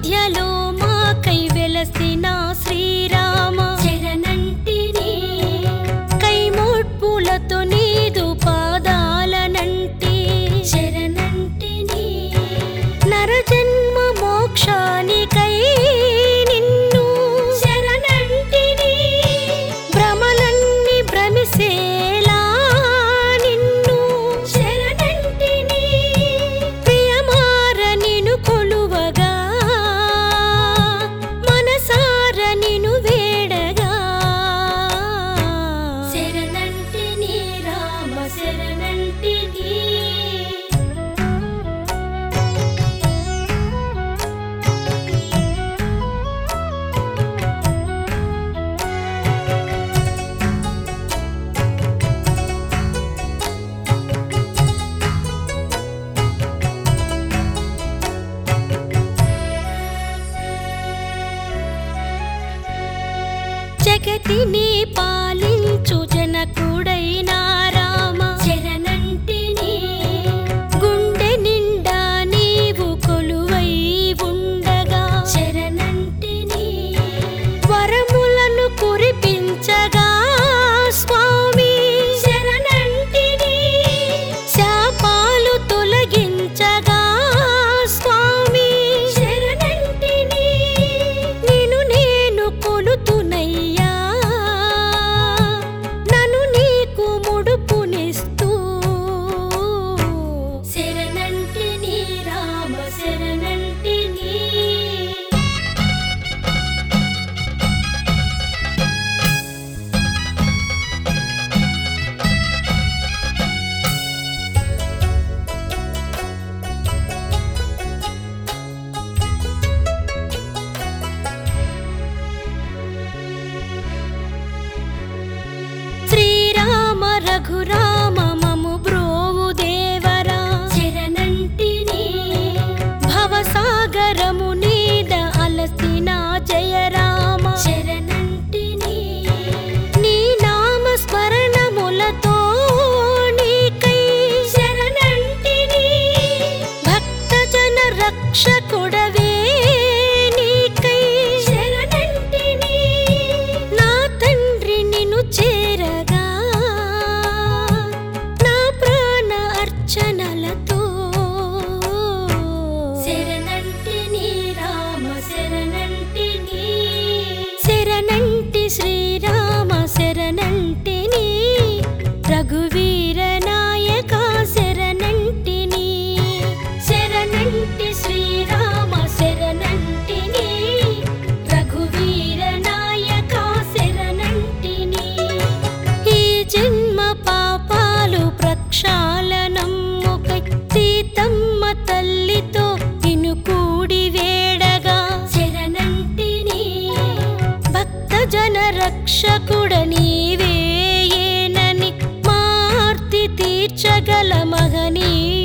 అయోధ్యలో మాకై వెలసిన శ్రీరామ శరణంటిని కైమోడ్పులతో నీదు పాదాలనంటి శరణంటిని నరజన్మ మోక్షానికై నిన్ను శరణంటిని భ్రమలన్నీ భ్రమిసేలా నిన్ను శరణంటిని ప్రియమార నిను కొలువగా మనసార నిను వేడగా శరణంటిని రామ శరణంటిని జగతిని పాలించు జనకుడైన రామ శరణంటిని గుండె నిండా నీవు కొలువై ఉండగా శరణంటిని వరములను కురిపించగా స్వామి శరణంటిని శాపాలు తొలగించగా స్వామి శరణంటిని నిన్ను నేను కొలుతునయ్యా నన్ను నీకు ముడుపునిస్తూ శరణంటిని రామ శరణంటిని శ్రీరామ రఘురామ మము బ్రోవు దేవరా శరణంటిని భవసాగరము నీద అలసిన జయరామ శరణంటిని నీ నామ స్మరణములతో నీకై శరణంటిని భక్తజన రక్షకుడవే నీకై శరణంటిని నా తండ్రి నిన్ను చేరగా నా ప్రాణ అర్చనలతో శరణంటిని రామ శరణంటిని శరణంటి శ్రీరామ శరణంటిని రఘువీర నాయక శరణంటిని శరణంటి శ్రీరామ శరణంటిని రఘువీర నాయక శరణంటిని ఈ జన్మ పాపాలు ప్రక్షాళనమ్ముకై సీతమ్మ తల్లితో ఇను కూడి వేడగా శరణంటిని భక్త జన రక్షకుడ నీవేయేనని మార్తి తీర్చగల మహనీయ